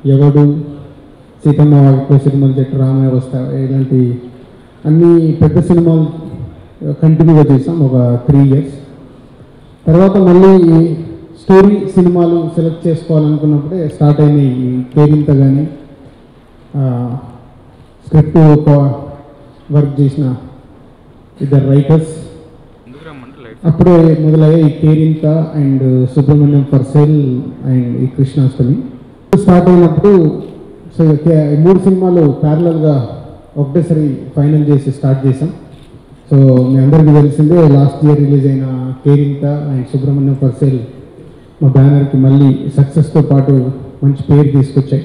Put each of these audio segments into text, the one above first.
ఎవడు సీతమ్మ వాకిట్లో సినిమాలు చెట్టు రామయ్య వస్తా ఇలాంటి అన్ని పెద్ద సినిమాలు కంటిన్యూగా చేసాం ఒక త్రీ ఇయర్స్ తర్వాత మళ్ళీ ఈ స్టోరీ సినిమాలు సెలెక్ట్ చేసుకోవాలనుకున్నప్పుడే స్టార్ట్ అయినాయి ఈ కేరింత కానీ స్క్రిప్ట్ వర్క్ చేసిన ఇద్దరు రైటర్స్ అప్పుడే మొదలయ్యాయి ఈ Kerintha and Subramanyam for sale and ఈ కృష్ణాష్టమి స్టార్ట్ అయినప్పుడు సో కే- ఈ మూడు సినిమాలు ప్యారలల్గా ఒకటేసారి ఫైనల్ చేసి స్టార్ట్ చేసాం సో మీ అందరికీ తెలిసిందే లాస్ట్ ఇయర్ రిలీజ్ అయిన Kerintha and Subramanyam for sale మా బ్యానర్కి మళ్ళీ సక్సెస్తో పాటు మంచి పేరు తీసుకొచ్చాయి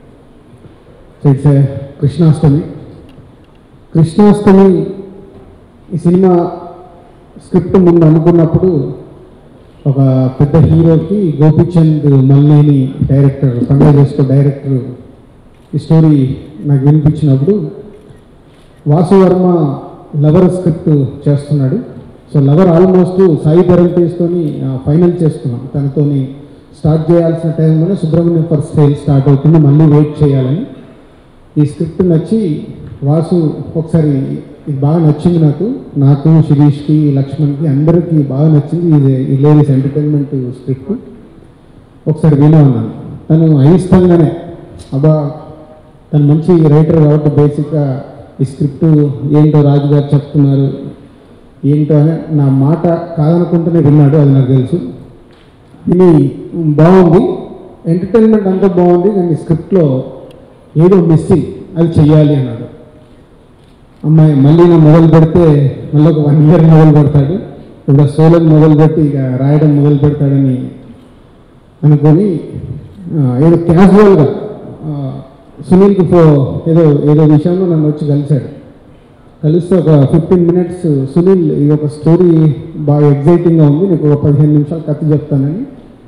so it's a Krishnashtami Krishnashtami ఈ సినిమా స్క్రిప్ట్ ముందు అనుకున్నప్పుడు ఒక పెద్ద హీరోకి గోపిచంద్ మల్లేని డైరెక్టర్ పండుగ చేసుకో డైరెక్టర్ ఈ స్టోరీ నాకు వినిపించినప్పుడు వాసు వర్మ లవర్ స్క్రిప్ట్ చేస్తున్నాడు సో లవర్ ఆల్మోస్ట్ సాయి ధరల్ తోని ఫైనల్ చేసుకున్నాం తనతోని స్టార్ట్ చేయాల్సిన టైంలోనే సుబ్రహ్మణ్యం ఫస్ట్ సేల్ స్టార్ట్ అవుతుంది మళ్ళీ వెయిట్ చేయాలని ఈ స్క్రిప్ట్ నచ్చి వాసు ఒకసారి ఇది బాగా నచ్చింది నాకు నాకు శిరీష్కి లక్ష్మణ్కి అందరికీ బాగా నచ్చింది ఇది ఈ లేడీస్ ఎంటర్టైన్మెంట్ స్క్రిప్ట్ ఒకసారి వినే ఉన్నాను తను అయిష్టంగానే అబ్బా తను మంచి రైటర్ కాబట్టి బేసిక్గా ఈ స్క్రిప్ట్ ఏంటో రాజు గారు చెప్తున్నారు ఏంటో అని నా మాట కాదనుకుంటూనే విన్నాడు అది నాకు తెలుసు ఇది బాగుంది ఎంటర్టైన్మెంట్ అంతా బాగుంది కానీ స్క్రిప్ట్లో ఏదో మిస్సింగ్ అది చెయ్యాలి అన్నాడు అమ్మాయి మళ్ళీ నా మొదలు పెడితే మళ్ళీ ఒక వన్ ఇయర్ మొదలు పెడతాడు ఇప్పుడు సోలం మొదలు పెట్టి ఇక రాయడం మొదలు పెడతాడని అనుకొని ఆ, ఏదో క్యాజువల్గా సునీల్కి ఫో ఏదో ఏదో విషయంలో నన్ను వచ్చి కలిశాడు కలిస్తే ఒక ఫిఫ్టీన్ మినిట్స్ సునీల్ ఇది ఒక స్టోరీ బాగా ఎగ్జైటింగ్గా ఉంది నీకు ఒక పదిహేను నిమిషాలు కథ చెప్తానని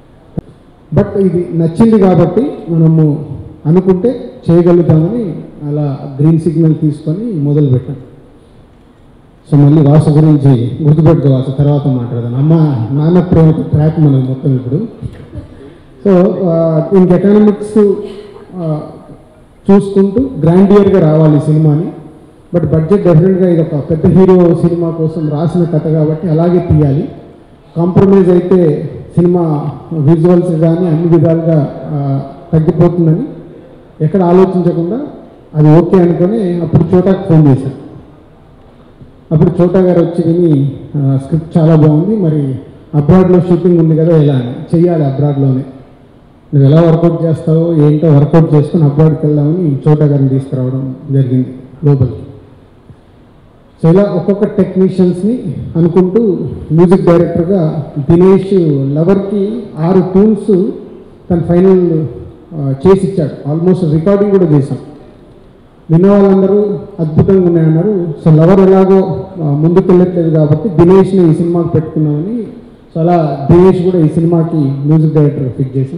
బట్ ఇది నచ్చింది కాబట్టి మనము అనుకుంటే చేయగలుగుతామని అలా గ్రీన్ సిగ్నల్ తీసుకొని మొదలు పెట్టాం సో మళ్ళీ వాసు గురించి గుర్తుపెట్టుకో వాసు తర్వాత మాట్లాడదాం అమ్మ నాన్న ప్రేమతో ట్రాక్ మనం మొత్తం ఇప్పుడు సో దీనికి ఎకనామిక్స్ చూసుకుంటూ గ్రాండియర్గా రావాలి ఈ సినిమాని బట్ బడ్జెట్ డెఫినెట్గా ఇది ఒక పెద్ద హీరో సినిమా కోసం రాసిన కథ కాబట్టి అలాగే తీయాలి కాంప్రమైజ్ అయితే సినిమా విజువల్స్ కానీ అన్ని విధాలుగా ఆ, తగ్గిపోతుందని ఎక్కడ ఆలోచించకుండా అది ఓకే అనుకొని అప్పుడు చోటాకి ఫోన్ చేశాను అప్పుడు చోటా గారు వచ్చి విని ఆ, స్క్రిప్ట్ చాలా బాగుంది మరి అబ్రాడ్లో షూటింగ్ ఉంది కదా ఎలా అని చెయ్యాలి అబ్రాడ్లోనే నువ్వు ఎలా వర్కౌట్ చేస్తావో ఏంటో వర్కౌట్ చేసుకుని అబ్రాడ్కి వెళ్దామని చోటా గారిని తీసుకురావడం జరిగింది లోపలికి సో ఇలా ఒక్కొక్క టెక్నీషియన్స్ని అనుకుంటూ మ్యూజిక్ డైరెక్టర్గా దినేష్ లవర్కి ఆరు ట్యూన్స్ తన ఫైనల్ చేసి ఇచ్చాడు ఆల్మోస్ట్ రికార్డింగ్ కూడా చేశాం విన్న వాళ్ళందరూ అద్భుతంగా ఉన్నాయన్నారు సో లవర్ ఎలాగో ఆ, ముందుకు వెళ్ళట్లేదు కాబట్టి దినేష్ని ఈ సినిమాకి పెట్టుకున్నామని సో అలా దినేష్ కూడా ఈ సినిమాకి మ్యూజిక్ డైరెక్టర్ ఫిక్స్ చేసి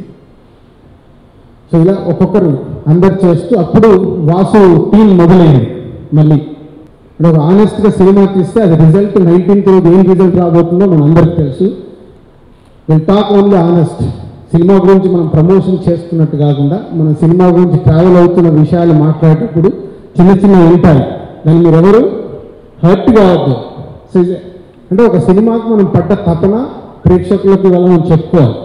సో ఇలా ఒక్కొక్కరు అందరు చేస్తూ అప్పుడు వాసు టీం మొదలైంది మళ్ళీ అంటే ఒక ఆనెస్ట్గా సినిమా తీస్తే అది రిజల్ట్ నైన్టీన్త్ రోజు ఏం రిజల్ట్ రాబోతుందో మన అందరికి తెలుసు విల్ టాక్ ఓన్లీ ఆనెస్ట్ సినిమా గురించి మనం ప్రమోషన్ చేస్తున్నట్టు కాకుండా మన సినిమా గురించి ట్రావెల్ అవుతున్న విషయాలు మాట్లాడేటప్పుడు చిన్న చిన్న ఉంటాయి దాన్ని మీరు ఎవరు హర్ట్ కావద్దు సో ఇది- అంటే ఒక సినిమాకి మనం పడ్డ తపన ప్రేక్షకులకి వెళ్ళమని చెప్పుకోవాలి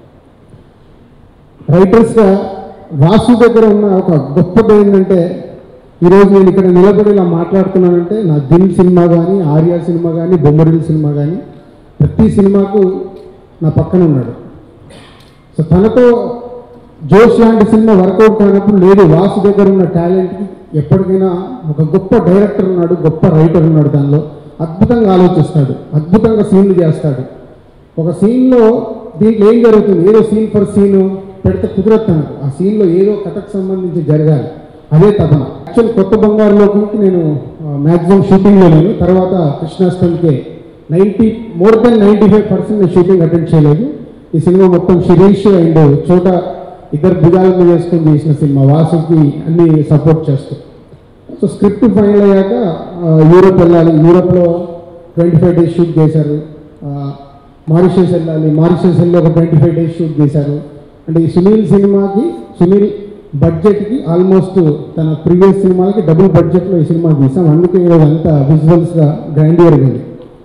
రైటర్స్గా వాసు దగ్గర ఉన్న ఒక గొప్పది ఏంటంటే ఈరోజు నేను ఇక్కడ నిలబడి ఇలా మాట్లాడుతున్నానంటే నా దిల్ సినిమా కానీ ఆర్య సినిమా కానీ బొమ్మరిల్ సినిమా కానీ ప్రతి సినిమాకు నా పక్కన ఉన్నాడు సో తనతో జోష్ లాంటి సినిమా వర్కౌట్ కానప్పుడు లేదు వాసు దగ్గర ఉన్న టాలెంట్కి ఎప్పటికైనా ఒక గొప్ప డైరెక్టర్ ఉన్నాడు గొప్ప రైటర్ ఉన్నాడు దానిలో అద్భుతంగా ఆలోచిస్తాడు అద్భుతంగా సీన్లు చేస్తాడు ఒక సీన్లో దీంట్లో ఏం జరుగుతుంది ఏదో సీన్ ఫర్ సీన్ పెడితే కుదరదు తనకు ఆ సీన్లో ఏదో కథకు సంబంధించి జరగాలి అదే తపన యాక్చువల్ కొత్త బంగారులోకి నేను మ్యాక్సిమం షూటింగ్లో లేను తర్వాత కృష్ణాష్టమికే ninety more than ninety five percent నేను షూటింగ్ అటెండ్ చేయలేదు ఈ సినిమా మొత్తం శిరీష్ అండ్ చోట ఇద్దరు భుజాల మీద వేసుకొని చేసిన సినిమా వాసుకి అన్ని సపోర్ట్ చేస్తూ సో స్క్రిప్ట్ ఫైనల్ అయ్యాక ఆ, యూరోప్ వెళ్ళాలి యూరోప్లో ట్వంటీ ఫైవ్ డేస్ షూట్ చేశారు ఆ, మారిషస్ వెళ్ళాలి మారిషస్ వెళ్ళి ఒక ట్వంటీ ఫైవ్ డేస్ షూట్ చేశారు అంటే ఈ సునీల్ సినిమాకి సునీల్ బడ్జెట్కి ఆల్మోస్ట్ తన ప్రీవియస్ సినిమాలకి డబుల్ బడ్జెట్లో ఈ సినిమా తీసాం అందుకే ఈరోజు అంతా విజువల్స్గా గ్రాండియర్గా ఉంది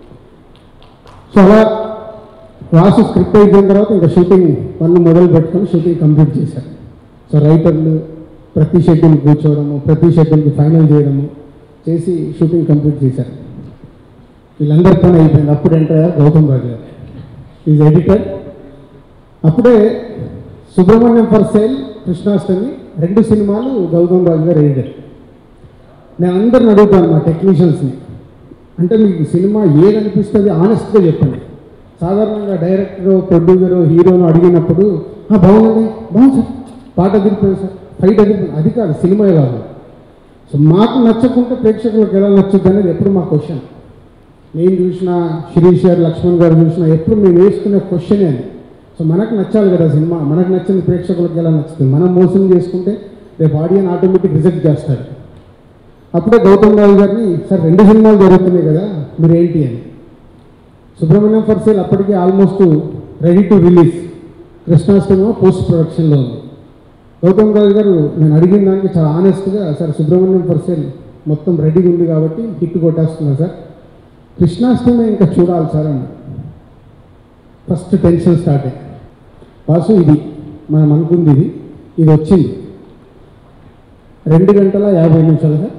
సో అలా వాసు స్క్రిప్ట్ అయిపోయిన తర్వాత ఇంకా షూటింగ్ పనులు మొదలు పెట్టుకొని షూటింగ్ కంప్లీట్ చేశారు సో రైటర్లు ప్రతి షెడ్యూల్ కూర్చోవడము ప్రతి షెడ్యూల్కి ఫైనల్ చేయడము చేసి షూటింగ్ కంప్లీట్ చేశారు వీళ్ళందరి పని అయిపోయింది అప్పుడు ఎంటర్ అయ్యారు గౌతమ్ రాజు గారు ఈజ్ ఎడిటర్ అప్పుడే సుబ్రహ్మణ్యం ఫర్ సేల్ కృష్ణాష్టమి రెండు సినిమాలు గౌతమ్ రాజు గారు ఎడిటర్ నేను అందరిని అడుగుతాను మా టెక్నీషియన్స్ని అంటే మీకు సినిమా ఏది అనిపిస్తుంది ఆనెస్ట్గా చెప్పండి సాధారణంగా డైరెక్టర్ ప్రొడ్యూసర్ హీరోను అడిగినప్పుడు "ఆ, బాగుందండి బాగుంది సార్ పాట అదిరిపోయింది సార్ ఫైట్ అదిరిపోయింది అది కాదు సినిమా కాదు సో మాకు నచ్చకుంటే ప్రేక్షకులకు ఎలా నచ్చుద్ది అనేది ఎప్పుడు మా క్వశ్చన్ నేను చూసిన శిరీష్ గారు లక్ష్మణ్ గారు చూసిన ఎప్పుడు మేము వేసుకునే క్వశ్చనే అది సో మనకు నచ్చాలి కదా సినిమా మనకు నచ్చిన ప్రేక్షకులకు ఎలా నచ్చుతుంది మనం మోసం చేసుకుంటే రేపు ఆడియన్ ఆటోమేటిక్ రిజెక్ట్ చేస్తారు అప్పుడే గౌతమ్ రాజు గారిని సార్ రెండు సినిమాలు జరుగుతున్నాయి కదా మీరు ఏంటి అని సుబ్రహ్మణ్యం ఫర్ సేల్ అప్పటికే almost ready to release Krishnashtami post ప్రొడక్షన్లో ఉంది గౌతమ్ రాజు గారు నేను అడిగిన దానికి చాలా ఆనెస్ట్గా సార్ సుబ్రహ్మణ్యం ఫర్ సేల్ మొత్తం రెడీగా ఉంది కాబట్టి హిట్ కొట్టేస్తున్నారు సార్ కృష్ణాష్టమి ఇంకా చూడాలి సార్ అన్న ఫస్ట్ టెన్షన్ స్టార్ట్ అయ్యి వాసు ఇది మనం అనుకుంది ఇది ఇది వచ్చింది రెండు గంటల యాభై నిమిషాలు సార్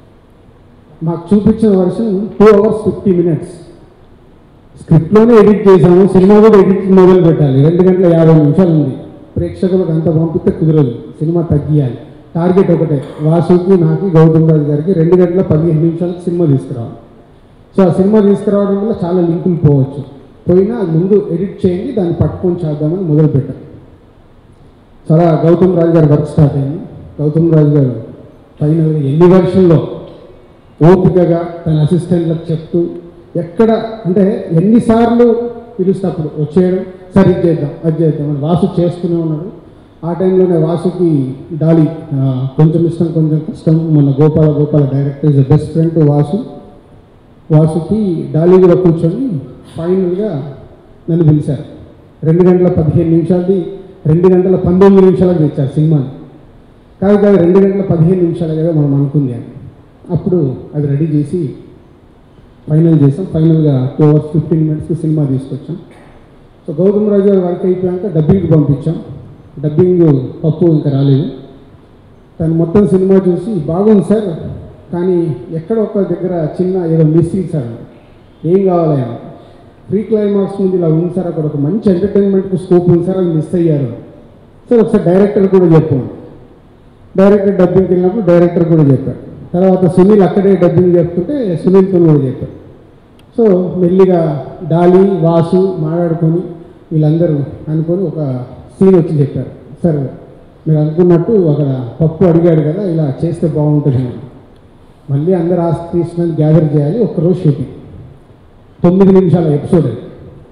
మాకు చూపించిన version two hours fifty minutes స్క్రిప్ట్లోనే ఎడిట్ చేసాము సినిమా కూడా ఎడిట్ మొదలు పెట్టాలి రెండు గంటల యాభై నిమిషాలు ఉంది ప్రేక్షకులకు అంత పంపితే కుదరదు సినిమా తగ్గియాలి టార్గెట్ ఒకటే వాసుకి నాకు గౌతమ్ రాజు గారికి రెండు గంటల పదిహేను నిమిషాలకు సినిమా తీసుకురావాలి సో ఆ సినిమా తీసుకురావడం వల్ల చాలా లింకులు పోవచ్చు పోయినా ముందు ఎడిట్ చేయండి దాన్ని పట్టుకొని చేద్దామని మొదలు పెట్టాం చాలా గౌతమ్ రాజు గారి వర్క్ స్టార్ట్ అయింది గౌతమ్ రాజు గారు ఫైనల్గా ఎన్ని వర్షన్లో ఓపికగా తన అసిస్టెంట్లకు చెప్తూ ఎక్కడ అంటే ఎన్నిసార్లు పిలుస్తప్పుడు వచ్చేయడం సరే ఇది చేద్దాం అది చేద్దాం అని వాసు చేస్తూనే ఉన్నాడు ఆ టైంలోనే వాసుకి డాలి ఆ, కొంచెం ఇష్టం కొంచెం కష్టం మన Gopala Gopala director is the best friend to Vasu వాసుకి డాలీ కూడా కూర్చొని ఫైనల్గా నన్ను పిలిచారు రెండు గంటల పదిహేను నిమిషాలది రెండు గంటల పంతొమ్మిది నిమిషాలకు తెచ్చారు సినిమాని కాదు కాదు రెండు గంటల పదిహేను నిమిషాలు కదా మనం అనుకుంది అని అప్పుడు అది రెడీ చేసి ఫైనల్ చేసాం ఫైనల్గా టూ అవర్స్ ఫిఫ్టీన్ మినిట్స్కి సినిమా తీసుకొచ్చాం సో గౌతమ్ రాజు గారు వర్క్ అయిపోయాక డబ్బింగ్కి పంపించాం డబ్బింగ్ పప్పు ఇంకా రాలేదు తను మొత్తం సినిమా చూసి బాగుంది సార్ కానీ ఎక్కడ ఒక దగ్గర చిన్న ఏదో మిస్సింగ్ సార్ ఏం కావాలి ఆయన ఫ్రీ క్లైమాక్స్ ముందు ఇలా ఉంది సార్ అక్కడ ఒక మంచి ఎంటర్టైన్మెంట్కి స్కోప్ ఉంది సార్ అది మిస్ అయ్యారు సార్ ఒకసారి డైరెక్టర్ కూడా చెప్పాను డైరెక్టర్ డబ్బింగ్కి వెళ్ళినప్పుడు డైరెక్టర్ కూడా చెప్పాడు తర్వాత సునీల్ అక్కడే డబ్బింగ్ చెప్తుంటే సునీల్తో కూడా చెప్పాడు సో మెల్లిగా డాలి వాసు మాట్లాడుకొని వీళ్ళందరూ అనుకొని ఒక సీన్ వచ్చి చెప్పారు సార్ మీరు అనుకున్నట్టు అక్కడ పప్పు అడిగాడు కదా ఇలా చేస్తే బాగుంటుంది అని. మళ్ళీ అందరు ఆస్ట్రీస్ని గ్యాదర్ చేయాలి ఒక్కరోజు షూటింగ్ తొమ్మిది నిమిషాల ఎపిసోడ్ అది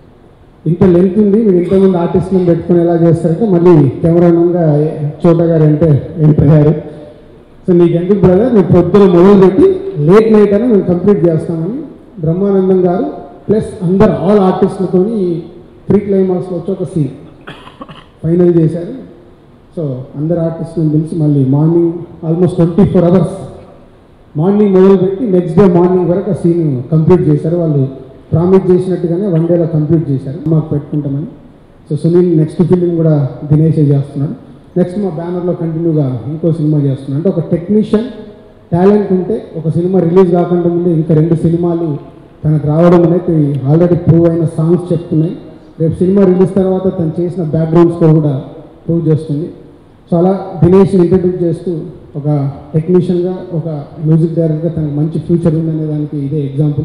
ఇంత లెంత్ ఉంది మీరు ఇంతమంది ఆర్టిస్ట్లను పెట్టుకుని ఎలా చేస్తారంటే మళ్ళీ కెమెరామెన్గా చోట గారు అంటే ఎంటర్ అయ్యారు సో నీకు ఎందుకు బ్రదర్ మేము పొద్దున మొదలు పెట్టి లేట్ నైట్ అని మేము కంప్లీట్ చేస్తామని బ్రహ్మానందం గారు ప్లస్ అందరు ఆల్ ఆర్టిస్టులతోని ప్రీ క్లైమాక్స్లో వచ్చి ఒక సీన్ ఫైనల్ చేశారు సో అందరు ఆర్టిస్టులను పిలిచి మళ్ళీ morning almost twenty four hours morning మొదలుపెట్టి నెక్స్ట్ డే మార్నింగ్ వరకు ఆ సీన్ కంప్లీట్ చేశారు వాళ్ళు ప్రామిస్ చేసినట్టుగానే వన్ డేలో కంప్లీట్ చేశారు మాకు పెట్టుకుంటామని సో సునీల్ నెక్స్ట్ ఫిలిం కూడా దినేషే చేస్తున్నాడు నెక్స్ట్ మా బ్యానర్లో కంటిన్యూగా ఇంకో సినిమా చేస్తున్నాడు అంటే ఒక టెక్నీషియన్ టాలెంట్ ఉంటే ఒక సినిమా రిలీజ్ కాకుండా ముందే ఇంకా రెండు సినిమాలు తనకు రావడం అనేది ఆల్రెడీ ప్రూవ్ అయిన సాంగ్స్ చెప్తున్నాయి రేపు సినిమా రిలీజ్ తర్వాత తను చేసిన బ్యాక్గ్రౌండ్ స్కోర్ కూడా ప్రూవ్ చేస్తుంది సో అలా దినేష్ ఇంట్రడ్యూస్ చేస్తూ ఒక టెక్నీషియన్గా ఒక మ్యూజిక్ డైరెక్టర్గా తనకు మంచి ఫ్యూచర్ ఉందనే దానికి ఇదే ఎగ్జాంపుల్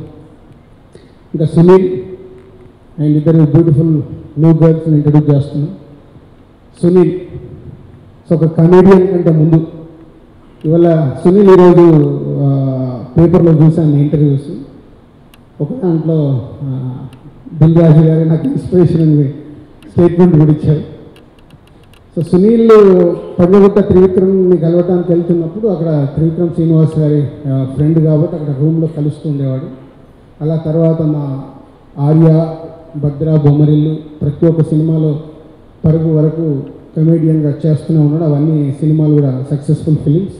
ఇంకా సునీల్ అండ్ ఇద్దరు బ్యూటిఫుల్ న్యూ గర్ల్స్ని ఇంట్రడ్యూస్ చేస్తున్నాం సునీల్ సో ఒక కమేడియన్ కంటే ముందు ఇవాళ సునీల్ ఈరోజు ఆ, పేపర్లో చూశాను ఇంటర్వ్యూస్ ఒక దాంట్లో ఆ, దిల్ రాజు గారు నాకు ఇన్స్పిరేషన్ స్టేట్మెంట్ కూడా ఇచ్చారు సో సునీల్ పంజగుట్ట త్రివిక్రమ్ని కలవటానికి వెళ్తున్నప్పుడు అక్కడ త్రివిక్రమ్ శ్రీనివాస్ గారి ఫ్రెండ్ కాబట్టి అక్కడ రూమ్లో కలుస్తూ ఉండేవాడు అలా తర్వాత మా ఆర్య భద్ర బొమ్మరిల్లు ప్రతి ఒక్క సినిమాలో పరుగు వరకు కమేడియన్గా చేస్తూనే ఉన్నాడు అవన్నీ సినిమాలు కూడా సక్సెస్ఫుల్ ఫిలిమ్స్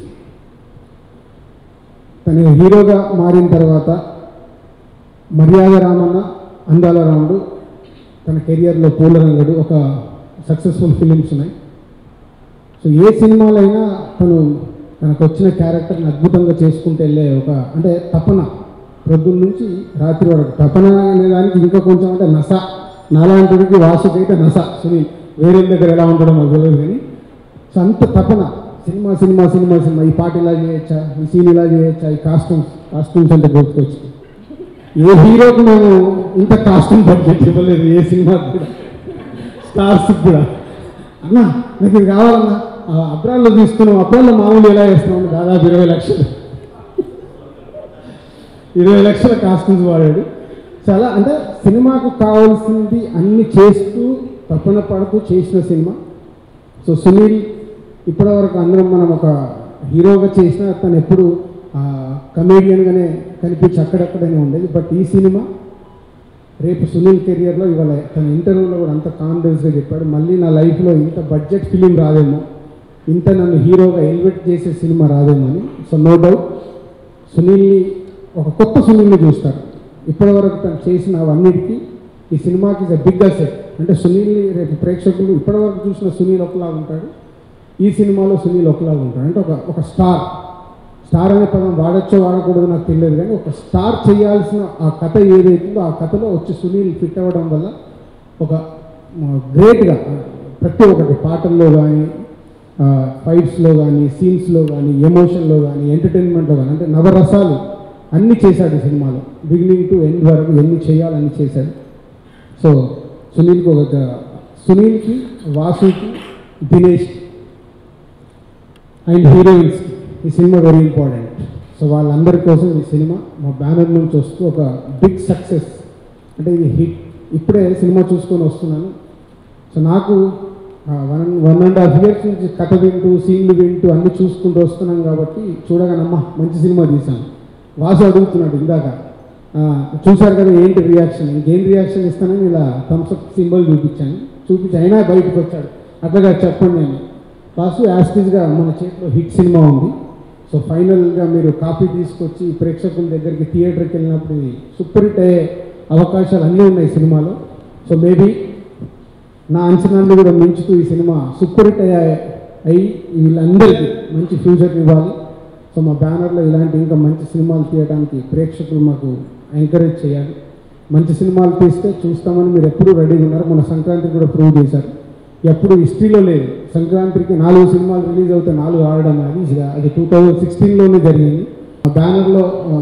తను హీరోగా మారిన తర్వాత మర్యాద రామన్న అందాల రాముడు తన కెరియర్లో పూలరంగడు ఒక సక్సెస్ఫుల్ ఫిలిమ్స్ ఉన్నాయి సో ఏ సినిమాలైనా తను తనకు వచ్చిన క్యారెక్టర్ని అద్భుతంగా చేసుకుంటూ వెళ్ళే ఒక అంటే తపన ప్రొద్దున నుంచి రాత్రి వరకు తపన అనే దానికి ఇంకా కొంచెం అంటే నస నాలాంటికి వాసుకైతే నస సునీల్ వేరే దగ్గర ఎలా ఉండడం నాకు తెలియదు కానీ సో అంత తపన సినిమా సినిమా సినిమా సినిమా ఈ పాట ఇలా చేయొచ్చా ఈ సీన్ ఇలా చేయొచ్చా ఈ కాస్ట్యూమ్స్ కాస్ట్యూమ్స్ అంటే గుర్తుకొచ్చి ఏ హీరోకి మేము ఇంత కాస్ట్యూమ్ బడ్జెట్ ఇవ్వలేదు ఏ సినిమాకి కూడా స్టార్స్ కూడా అన్న నాకు ఇది కావాలన్నా ఆ అబ్రాల్లో తీసుకున్నాం అబ్రాల్లో మామూలు ఎలా వేస్తున్నాం దాదాపు ఇరవై లక్షలు ఇరవై లక్షల కాస్ట్యూమ్స్ వాడాడు చాలా అంటే సినిమాకు కావాల్సింది అన్ని చేస్తూ తపన పడుతూ చేసిన సినిమా సో సునీల్ ఇప్పటివరకు అందరం మనం ఒక హీరోగా చేసిన తను ఎప్పుడు కమేడియన్గానే కనిపించి అక్కడక్కడనే ఉండేది బట్ ఈ సినిమా రేపు సునీల్ కెరియర్లో ఇవాళ తన ఇంటర్వ్యూలో కూడా అంత కాన్ఫిడెన్స్గా చెప్పాడు మళ్ళీ నా లైఫ్లో ఇంత బడ్జెట్ ఫిలిం రాదేమో ఇంత నన్ను హీరోగా ఎలివేట్ చేసే సినిమా రాదేమో అని సో నో డౌట్ సునీల్ని ఒక కొత్త సునీల్ని చూస్తారు ఇప్పటివరకు తను చేసిన అవన్నిటికీ ఈ సినిమాకి ఇస్ అ బిగ్ అసెట్ అంటే సునీల్ని రేపు ప్రేక్షకులు ఇప్పటివరకు చూసిన సునీల్ ఒకలాగా ఉంటాడు ఈ సినిమాలో సునీల్ ఒకలాగా ఉంటాడు అంటే ఒక ఒక స్టార్ స్టార్ అనే పదం వాడచ్చో వాడకూడదు నాకు తెలియదు కానీ ఒక స్టార్ చేయాల్సిన ఆ కథ ఏదైతుందో ఆ కథలో వచ్చి సునీల్ ఫిట్ అవ్వడం వల్ల ఒక గ్రేట్గా ప్రతి ఒక్కటి పాటల్లో కానీ ఫైట్స్లో కానీ సీన్స్లో కానీ ఎమోషన్లో కానీ ఎంటర్టైన్మెంట్లో కానీ అంటే నవరసాలు అన్నీ చేశాడు ఈ సినిమాలో బిగినింగ్ టు ఎండ్ వరకు ఎన్ని చేయాలని చేశాడు సో సునీల్కి ఒక సునీల్కి వాసుకి దినేష్ అండ్ హీరోయిన్స్ ఈ సినిమా వెరీ ఇంపార్టెంట్ సో వాళ్ళందరి కోసం ఈ సినిమా మా బ్యానర్ నుంచి వస్తూ ఒక బిగ్ సక్సెస్ అంటే ఇది హిట్ ఇప్పుడే సినిమా చూసుకొని వస్తున్నాను సో నాకు one one and half years నుంచి కథ వింటూ సీన్లు వింటూ అన్ని చూసుకుంటూ వస్తున్నాం కాబట్టి చూడగానమ్మా మంచి సినిమా తీసాను వాసు అడుగుతున్నాడు ఇందాక ఆ, చూశారు కదా ఏంటి రియాక్షన్ ఇంకేం రియాక్షన్ ఇస్తానని ఇలా థమ్స్అప్ సింబల్ చూపించాను చూపించి అయినా బయటకు వచ్చాడు అట్లాగా చెప్పండి నేను వాసు యాస్టిజ్గా మన చేతిలో హిట్ సినిమా ఉంది సో ఫైనల్గా మీరు కాపీ తీసుకొచ్చి ప్రేక్షకుల దగ్గరికి థియేటర్కి వెళ్ళినప్పుడు ఇది సూపర్ హిట్ అయ్యే అవకాశాలు అన్నీ ఉన్నాయి సినిమాలో సో మేబీ నా అంచనాన్ని కూడా మించుతూ ఈ సినిమా సూపర్ హిట్ అయ్యా అయ్యి వీళ్ళందరికీ మంచి ఫ్యూచర్ ఇవ్వాలి సో మా బ్యానర్లో ఇలాంటి ఇంకా మంచి సినిమాలు తీయడానికి ప్రేక్షకులు మాకు ఎంకరేజ్ చేయాలి మంచి సినిమాలు తీస్తే చూస్తామని మీరు ఎప్పుడూ రెడీగా ఉన్నారు మన సంక్రాంతికి కూడా ప్రూవ్ చేశారు ఎప్పుడు హిస్టరీలో లేదు సంక్రాంతికి నాలుగు సినిమాలు రిలీజ్ అవుతే నాలుగు ఆడడం అనేది అది టూ థౌజండ్ సిక్స్టీన్లోనే జరిగింది ఆ బ్యానర్లో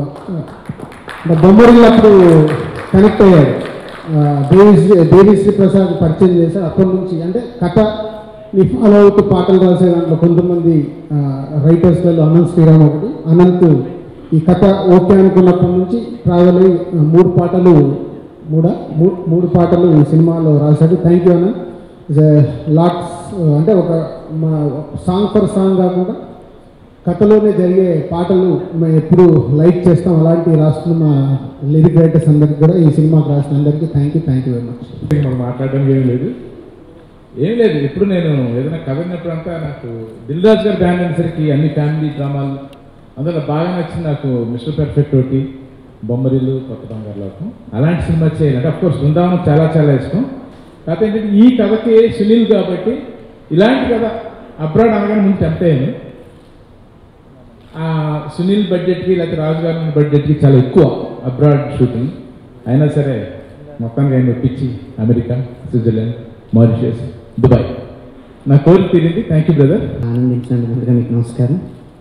ఆ బొమ్మరిల్లు అప్పుడు కనెక్ట్ అయ్యాడు ఆ, దేవిశ్రీ దేవిశ్రీ ప్రసాద్ పరిచయం చేశారు అప్పటి నుంచి అంటే కథ ని ఫాలో అవుతూ పాటలు రాసే దాంట్లో కొంతమంది రైటర్స్లలో అనంత్ శ్రీరామ్ ఒకటి అనంత్ ఈ కథ ఓకే అనుకున్నప్పటి నుంచి ట్రావెల్ అయ్యి ఆ, మూడు పాటలు మూడ మూ- మూడు పాటలు ఈ సినిమాలో రాశాడు థ్యాంక్ యూ అనంత్ లాట్స్ అంటే ఒక మా సాంగ్ ఫర్ సాంగ్ కాకుండా కథలోనే జరిగే పాటలు మేము ఎప్పుడు లైక్ చేస్తాం అలాంటి రాస్తున్న మా లిరిక్ రైటర్స్ అందరికి కూడా ఈ సినిమాకి రాసిన అందరికీ thank you thank you very much మనం మాట్లాడడానికి ఏం లేదు ఏం లేదు ఇప్పుడు నేను ఏదైనా కథ విన్నప్పుడంతా నాకు దిల్ రాజు గారి బ్యాండ్ అనేసరికి అన్ని ఫ్యామిలీ డ్రామాలు అందులో బాగా నచ్చింది నాకు మిస్టర్ పర్ఫెక్ట్ ఒకటి బొమ్మరిల్లు కొత్త బంగారు లోకం అలాంటి సినిమా చేయాలంటే అఫ్ కోర్స్ బృందావనం చాలా చాలా ఇష్టం కాకపోతే ఏంటంటే ఈ కథకి సునీల్ కాబట్టి ఇలాంటి కథ అబ్రాడ్ అనగానే ముందు టెంప్ట్ అయ్యాను ఆ సునీల్ బడ్జెట్కి లేకపోతే రాజు గారి బడ్జెట్కి చాలా ఎక్కువ అబ్రాడ్ షూటింగ్ అయినా సరే మొత్తానికి ఆయన ఒప్పించి అమెరికా స్విట్జర్లాండ్ మారిషియస్ దుబాయ్ నా కోరిక తీరింది థ్యాంక్ యూ బ్రదర్ ఆనందించినందుకు ముందుగా మీకు నమస్కారం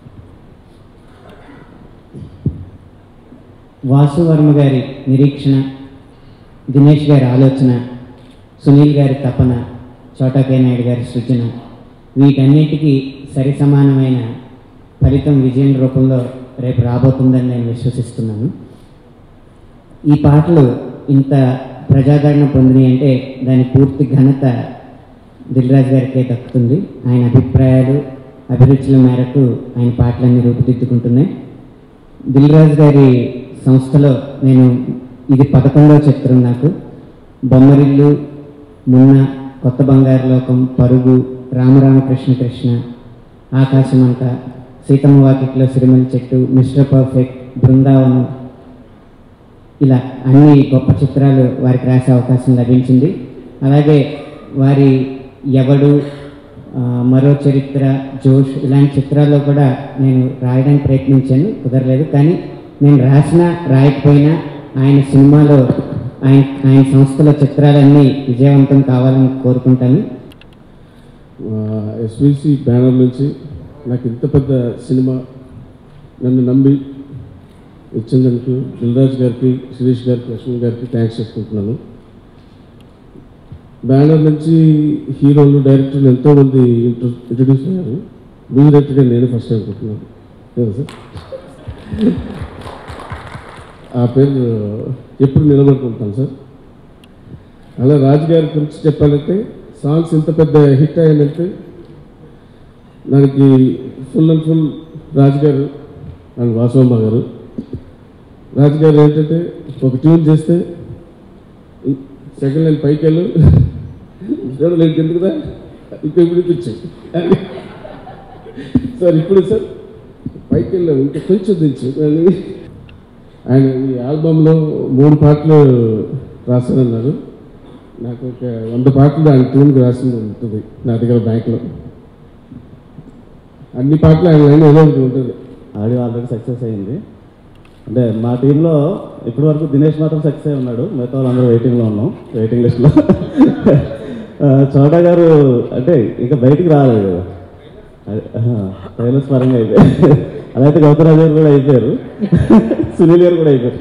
వాసు వర్మ గారి నిరీక్షణ దినేష్ గారి ఆలోచన సునీల్ గారి తపన చోటాకే నాయుడు గారి సృజన వీటన్నిటికీ సరి సమానమైన ఫలితం విజయం రూపంలో రేపు రాబోతుందని నేను విశ్వసిస్తున్నాను ఈ పాటలు ఇంత ప్రజాదరణ పొందినాయి అంటే దాని పూర్తి ఘనత దిల్రాజు గారికే దక్కుతుంది ఆయన అభిప్రాయాలు అభిరుచుల మేరకు ఆయన పాటలన్నీ రూపుదిద్దుకుంటున్నాయి దిల్రాజు గారి సంస్థలో నేను ఇది పదకొండవ చిత్రం నాకు బొమ్మరిల్లు మున్న కొత్త బంగారు లోకం పరుగు రామరామకృష్ణ కృష్ణ ఆకాశమంతా సీతమ్మ వాకిట్లో సిరిమల్లి చెట్టు మిస్టర్ పర్ఫెక్ట్ బృందావనం ఇలా అన్ని గొప్ప చిత్రాలు వారికి రాసే అవకాశం లభించింది అలాగే వారి ఎవడు ఆ, మరో చరిత్ర జోష్ ఇలాంటి చిత్రాల్లో కూడా నేను రాయడానికి ప్రయత్నించాను కుదరలేదు కానీ నేను రాసినా రాయకపోయినా ఆయన సినిమాలో ఆయన ఆయన సంస్థలో చిత్రాలన్నీ విజయవంతం కావాలని కోరుకుంటాను ఎస్విసి బ్యానర్ నుంచి నాకు ఇంత పెద్ద సినిమా నన్ను నమ్మి ఇచ్చినందుకు దిల్రాజ్ గారికి శిరీష్ గారికి లక్ష్మణ్ గారికి థ్యాంక్స్ చెప్పుకుంటున్నాను బ్యానర్ నుంచి హీరోలు డైరెక్టర్లు ఎంతోమంది ఇంట్రో ఇంట్రడ్యూస్ అయ్యారు మ్యూజిక్ డైరెక్టర్గా నేను ఫస్ట్ టైం అనుకుంటున్నాను కదా సార్ ఆ పేరు ఎప్పుడు నిలబడుకుంటాను సార్ అలా రాజు గారి గురించి చెప్పాలంటే సాంగ్స్ ఇంత పెద్ద హిట్ అయ్యానంటే దానికి ఫుల్ అండ్ ఫుల్ రాజు గారు అండ్ వాసవమ్మ గారు రాజు గారు ఏంటంటే ఒక ట్యూన్ చేస్తే సెకండ్ లైన్ పైకి వెళ్ళు థర్డ్ లైన్ కిందకుదా ఇంకా ఇప్పుడు ఇప్పించాయి సార్ ఇప్పుడు సార్ పైకి వెళ్ళాము ఇంకా కొంచెం దించు అని ఆయన ఈ ఆల్బంలో మూడు పాటలు రాశారన్నారు నాకు ఒక వంద పాటలు ఆయన ట్యూన్కి రాసింది ఉంటుంది నా దగ్గర బ్యాంక్లో అన్ని పాటలు ఆయన లైన్ ఏదో ఒకటి ఉంటుంది ఆడియో ఆల్రెడీ సక్సెస్ అయింది అంటే మా టీంలో ఇప్పటి వరకు దినేష్ మాత్రం సక్సెస్ అయి ఉన్నాడు మిగతా వాళ్ళందరూ వెయిటింగ్లో ఉన్నాం వెయిటింగ్ లిస్ట్లో చోటా గారు అంటే ఇంకా బయటికి రాలేదు కదా ట్రైలర్స్ పరంగా అయిపోయారు అలా అయితే గౌతరాజు గారు కూడా అయిపోయారు సునీల్ గారు కూడా అయిపోయారు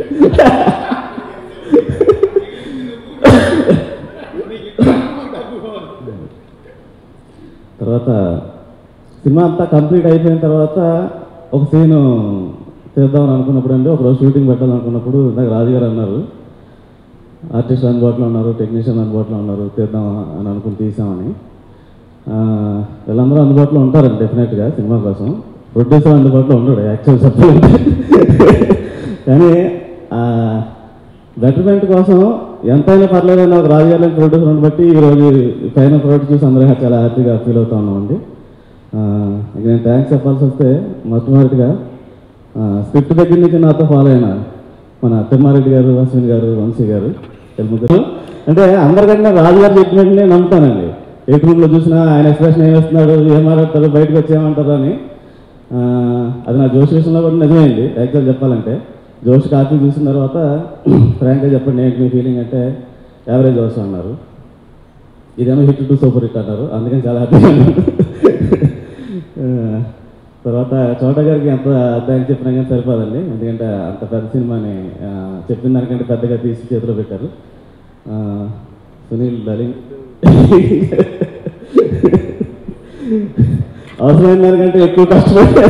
తర్వాత సినిమా అంతా కంప్లీట్ అయిపోయిన తర్వాత ఒక సీను చేద్దామని అనుకున్నప్పుడు అండి ఒకరోజు షూటింగ్ పెట్టాలనుకున్నప్పుడు ఇందాక రాజుగారు అన్నారు ఆర్టిస్ట్ అందుబాటులో ఉన్నారు టెక్నీషియన్ అందుబాటులో ఉన్నారు తీద్దాం అని అనుకుని తీసామని ఆ, వీళ్ళందరూ అందుబాటులో ఉంటారండి డెఫినెట్గా సినిమా కోసం ప్రొడ్యూసర్ అందుబాటులో ఉండడు యాక్చువల్ చెప్పాలంటే కానీ బెటర్మెంట్ కోసం ఎంతైనా పర్లేదని ఒక రాజుగారి ప్రొడ్యూసర్ బట్టి ఈరోజు పైన ప్రోడక్ట్ చూసి అందరూ చాలా హ్యాపీగా ఫీల్ అవుతా ఉన్నామండి ఆ, ఇక నేను థ్యాంక్స్ చెప్పాల్సి వస్తే మొట్టమొదటిగా స్క్రిప్ట్ దగ్గర నుంచి నాతో ఫాలో అయిన మన తిమ్మారెడ్డి గారు అశ్విన్ గారు వంశీ గారు వీళ్ళ ముగ్గురు అంటే అందరికంటే రాజు గారు చెప్పినట్టు నమ్ముతానండి ఏ రూమ్లో చూసినా ఆయన ఎక్స్ప్రెషన్ ఏం వేస్తున్నాడు ఏం మాట్లాడతారు బయటకు వచ్చేయమంటారు అని ఆ, అది నా జోష్ విషయంలో కూడా నిజమైంది యాక్చువల్ చెప్పాలంటే జోష్ కాపీ చూసిన తర్వాత ఫ్రాంక్గా చెప్పండి ఏంటి మీ ఫీలింగ్ అంటే యావరేజ్ జోష్ అన్నారు ఇదేమో హిట్ టు సూపర్ హిట్ అన్నారు అందుకని చాలా హ్యాపీగా ఉన్నాను. ఆ, తర్వాత చోట గారికి ఎంత థ్యాంక్స్ చెప్పినా కానీ సరిపోదండి ఎందుకంటే అంత పెద్ద సినిమాని ఆ, చెప్పిన దానికంటే పెద్దగా తీసి చేతిలో పెట్టారు ఆ, సునీల్ డలింగ్ అవసరమైన దానికంటే ఎక్కువ కష్టపడి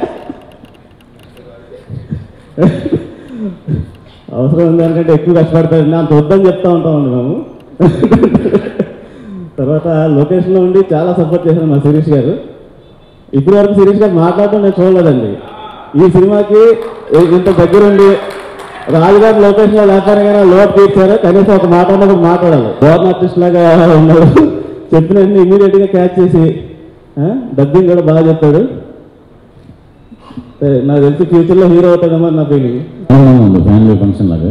అవసరం దానికంటే ఎక్కువ కష్టపడతాడండి అంత వద్దని చెప్తా ఉంటామండి మేము తర్వాత లొకేషన్లో ఉండి చాలా సపోర్ట్ చేశారు మా శిరీష్ గారు ఇప్పటి వరకు శిరీష్ గారు మాట్లాడటం నేను చూడలేదండి ఈ సినిమాకి ఇ- ఇంత దగ్గరుండి రాజుగారి లొకేషన్లో లేకపోయినా లోటు తీర్చారు కనీసం ఒక మాట అన్నప్పుడు మాట్లాడాలి బోర్న్ ఆర్టిస్ట్ లాగా ఉన్నాడు చెప్పిన ఇమీడియట్గా క్యాచ్ చేసి డబ్బింగ్ కూడా బాగా చెప్పాడు సరే, నాకు తెలిసి ఫ్యూచర్లో హీరో అవుతాడేమో అని నా ఫీలింగ్ ఆనందంగా ఉంది ఫ్యామిలీ ఫంక్షన్ లాగా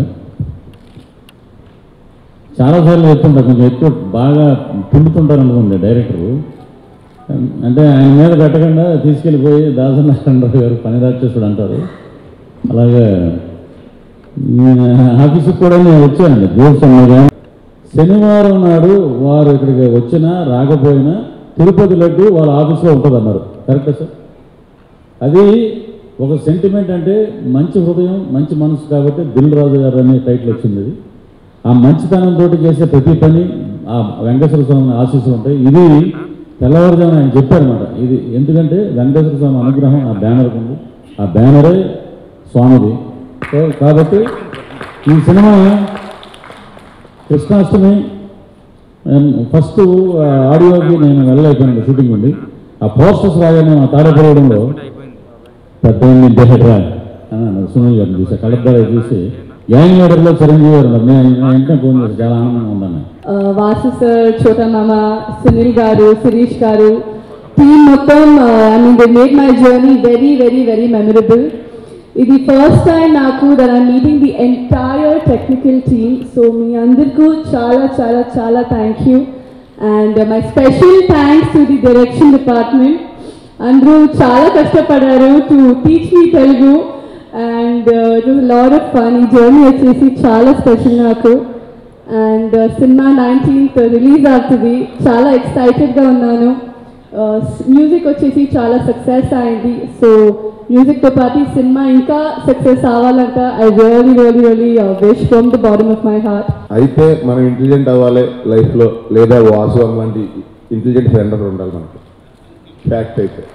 చాలాసార్లు చెప్తుంటారు కొంచెం ఎక్కువ బాగా పిండుతుంటారు అనుకోండి డైరెక్టరు అంటే ఆయన మీద పెట్టకుండా తీసుకెళ్ళిపోయి దాసనారాయణరావు గారు పని రాక్షసుడు అంటారు అలాగే నేను ఆఫీసుకి కూడా నేను వచ్చానండి జోర్స్ అన్నగా శనివారం నాడు వారు ఇక్కడికి వచ్చినా రాకపోయినా తిరుపతి లడ్డు వాళ్ళ ఆఫీస్లో ఉంటుంది అన్నారు కరెక్టా సార్ అది ఒక సెంటిమెంట్ అంటే మంచి హృదయం మంచి మనసు కాబట్టి దిల్ రాజు గారు అనే టైటిల్ వచ్చింది అది ఆ మంచితనంతో చేసే ప్రతి పని ఆ వెంకటేశ్వర స్వామి ఆశీస్సులు ఉంటాయి ఇది తెల్లవారుజామున ఆయన చెప్పారన్నమాట ఇది ఎందుకంటే వెంకటేశ్వర స్వామి అనుగ్రహం ఆ బ్యానర్ ఉంది ఆ బ్యానరే స్వామిది సో కాబట్టి ఈ సినిమా కృష్ణాష్టమి ఫస్ట్ ఆడియోకి నేను వెళ్ళలేకపోయాను షూటింగ్ ఉంది ఆ పోస్టర్స్ రాగానే మా తాడపడడంలో పెద్ద ఇంటేహెడ్రా అని అన్నారు సునీల్ గారిని చూసి కలెక్టర్ చూసి గ్యాంగ్ లీడర్లో చిరంజీవి గారు ఉన్నారు నేను వెంటనే ఫోన్ చేసి చాలా ఆనందంగా ఉందన్న ఆ, వాసు సార్ చోటా మామ సునీల్ గారు శిరీష్ గారు టీమ్ మొత్తం I mean they made my journey very very very memorable ఇది ఫస్ట్ టైం నాకు that I meeting the entire technical team so మీ అందరికీ చాలా చాలా చాలా thank you and my special thanks to the direction department అందరూ చాలా కష్టపడారు to teach me Telugu and it was lot of fun ఈ జర్నీ వచ్చేసి చాలా స్పెషల్ నాకు అండ్ సినిమా నైన్టీన్త్ రిలీజ్ అవుతుంది చాలా ఎక్సైటెడ్గా ఉన్నాను మ్యూజిక్ వచ్చేసి చాలా సక్సెస్ అయింది సో మ్యూజిక్తో పాటు ఈ సినిమా ఇంకా సక్సెస్ అవ్వాలంట I really really really wish from the bottom of my heart అయితే మనం ఇంటెలిజెంట్ అవ్వాలి లైఫ్లో లేదా వాసు అలాంటి ఇంటెలిజెంట్ ఫ్రెండ్ ఒకరు ఉండాలి మనకి ఫ్యాక్ట్ అయితే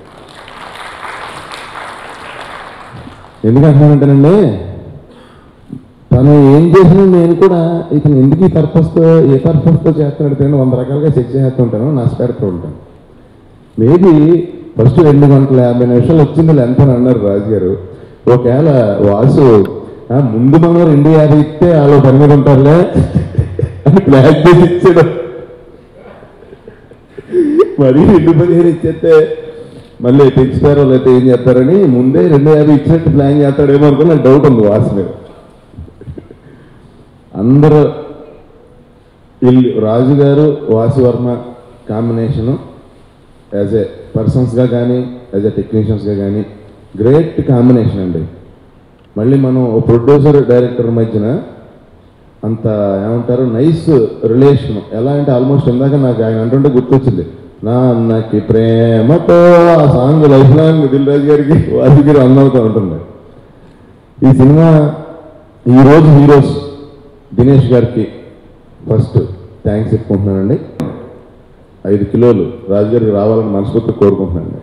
ఎందుకంటున్నానంటేనండి తను ఏం చేసినా నేను కూడా ఇతను ఎందుకు ఈ పర్పస్తో ఏ పర్పస్తో చేస్తున్నాడు తెలియని వంద రకాలుగా చెక్ చేస్తుంటాను నష్టపెడుతూ ఉంటాను మేబీ ఫస్ట్ రెండు గంటల యాభై నిమిషాలు వచ్చింది లెంత్ అని అన్నారు రాజు గారు ఒకవేళ వాసు "ఆ, ముందు మనం రెండు యాభై ఇస్తే వాళ్ళు పని మీద ఉంటారులే అని ప్లాన్ చేసి ఇచ్చాడు మరి రెండు పదిహేను ఇచ్చేస్తే మళ్ళీ పెంచుతారో లేకపోతే ఏం చేస్తారని ముందే రెండు యాభై ఇచ్చినట్టు ప్లాన్ చేస్తాడేమో అనుకుని నాకు డౌట్ ఉంది వాసు మీద అందరూ ఇల్లు Raju garu Vasu Varma combination as a పర్సన్స్గా కానీ యాజ్ ఏ టెక్నీషియన్స్గా కానీ గ్రేట్ కాంబినేషన్ అండి మళ్ళీ మనం ఓ ప్రొడ్యూసర్ డైరెక్టర్ మధ్యన అంత ఏమంటారు నైస్ రిలేషన్ ఎలా అంటే ఆల్మోస్ట్ ఇందాక నాకు ఆయన అంటుంటే గుర్తొచ్చింది నా నాకు ప్రేమతో ఆ song life long Dil Raju గారికి వాసు గారు అందవుతూ ఉంటుంది ఈ సినిమా ఈరోజు హీరోస్ దినేష్ గారికి ఫస్ట్ థ్యాంక్స్ చెప్పుకుంటున్నానండి ఐదు కిలోలు రాజుగారికి రావాలని మనస్ఫూర్తి కోరుకుంటున్నాను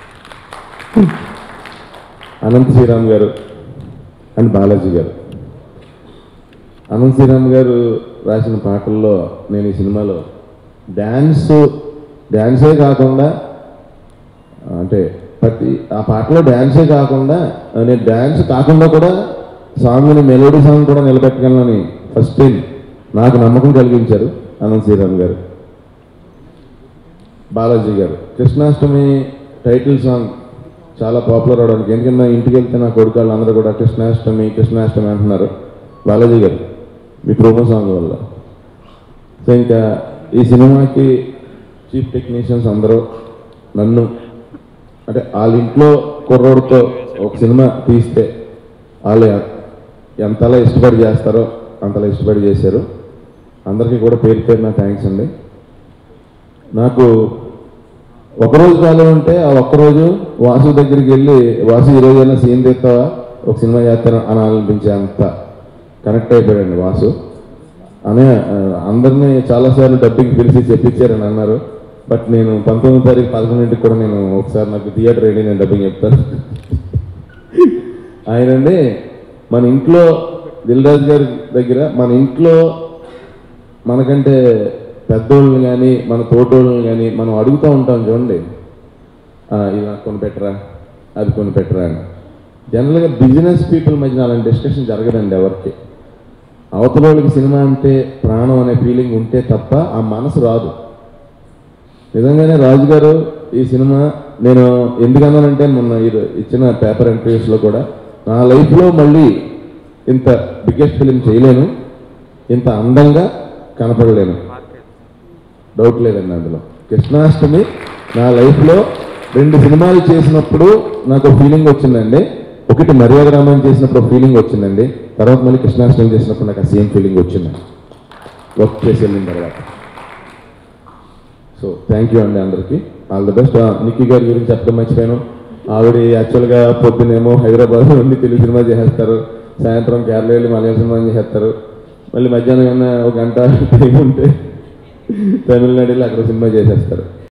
అనంత శ్రీరామ్ గారు అండ్ బాలాజీ గారు అనంత శ్రీరామ్ గారు రాసిన పాటల్లో నేను ఈ సినిమాలో డ్యాన్స్ డ్యాన్సే కాకుండా అంటే ప్రతి ఆ పాటలో డ్యాన్సే కాకుండా నేను డ్యాన్స్ కాకుండా కూడా సాంగ్ని మెలోడీ సాంగ్ కూడా నిలబెట్టగలనని ఫస్ట్ టైం నాకు నమ్మకం కలిగించారు అనంత శ్రీరామ్ గారు బాలాజీ గారు కృష్ణాష్టమి టైటిల్ సాంగ్ చాలా పాపులర్ అవడానికి ఎందుకంటే నా ఇంటికి వెళ్తే నా కొడుకు వాళ్ళందరూ కూడా కృష్ణాష్టమి కృష్ణాష్టమి అంటున్నారు బాలాజీ గారు మీ ప్రోమో సాంగ్ వల్ల సో ఇంకా ఈ సినిమాకి చీఫ్ టెక్నీషియన్స్ అందరూ నన్ను అంటే వాళ్ళ ఇంట్లో కుర్రోడితో ఒక సినిమా తీస్తే వాళ్ళు ఎంతలా ఇష్టపడి చేస్తారో అంతలా ఇష్టపడి చేశారు అందరికీ కూడా పేరు పేరు నా థ్యాంక్స్ అండి నాకు ఒకరోజు కాలం ఉంటే ఆ ఒక్కరోజు వాసు దగ్గరికి వెళ్ళి వాసు ఈ రోజైనా సీన్ తెస్తావా ఒక సినిమా చేస్తాను అని అనిపించే అంత కనెక్ట్ అయిపోయాడండి వాసు అనే ఆ, అందరినీ చాలాసార్లు డబ్బింగ్ పిలిచి చెప్పించారని అన్నారు బట్ నేను పంతొమ్మిది తారీఖు పదకొండింటికి కూడా నేను ఒకసారి నాకు థియేటర్ వెళ్ళి నేను డబ్బింగ్ చెప్తాను ఆయనండి మన ఇంట్లో దిల్రాజు గారి దగ్గర మన ఇంట్లో మనకంటే పెద్దోళ్ళని కానీ మన తోటోళ్ళని కానీ మనం అడుగుతూ ఉంటాం చూడండి "ఆ, ఇది నాకు కొని పెట్టరా అది కొని పెట్టరా అని జనరల్గా బిజినెస్ పీపుల్ మధ్యన అలాంటి డిస్కషన్ జరగదండి ఎవరికి అవతల వాళ్ళకి సినిమా అంటే ప్రాణం అనే ఫీలింగ్ ఉంటే తప్ప ఆ మనసు రాదు నిజంగానే రాజు గారు ఈ సినిమా నేను ఎందుకన్నానంటే మొన్న ఈ- ఇచ్చిన పేపర్ ఇంటర్వ్యూస్లో కూడా నా లైఫ్లో మళ్ళీ ఇంత బిగ్గెస్ట్ ఫిలిం చేయలేను ఇంత అందంగా కనపడలేను డౌట్ లేదండి అందులో కృష్ణాష్టమి నా లైఫ్లో రెండు సినిమాలు చేసినప్పుడు నాకు ఫీలింగ్ వచ్చిందండి ఒకటి మర్యాద రామాయణం చేసినప్పుడు ఫీలింగ్ వచ్చిందండి తర్వాత మళ్ళీ కృష్ణాష్టమి చేసినప్పుడు నాకు ఆ సేమ్ ఫీలింగ్ వచ్చిందండి వర్క్ చేసి వెళ్ళిన తర్వాత సో థ్యాంక్ యూ అండి అందరికీ ఆల్ ది బెస్ట్ నిక్కీ గారి గురించి చెప్పడం మర్చిపోయాను ఆవిడ యాక్చువల్గా పొద్దునేమో హైదరాబాద్ నుండి తెలుగు సినిమా చేసేస్తారు సాయంత్రం కేరళ వెళ్ళి మలయాళ సినిమా చేసేస్తారు మళ్ళీ మధ్యాహ్నం ఏమన్నా ఒక గంట టైం ఉంటే తమిళనాడు వెళ్ళి అక్కడ సినిమా చేసేస్తారు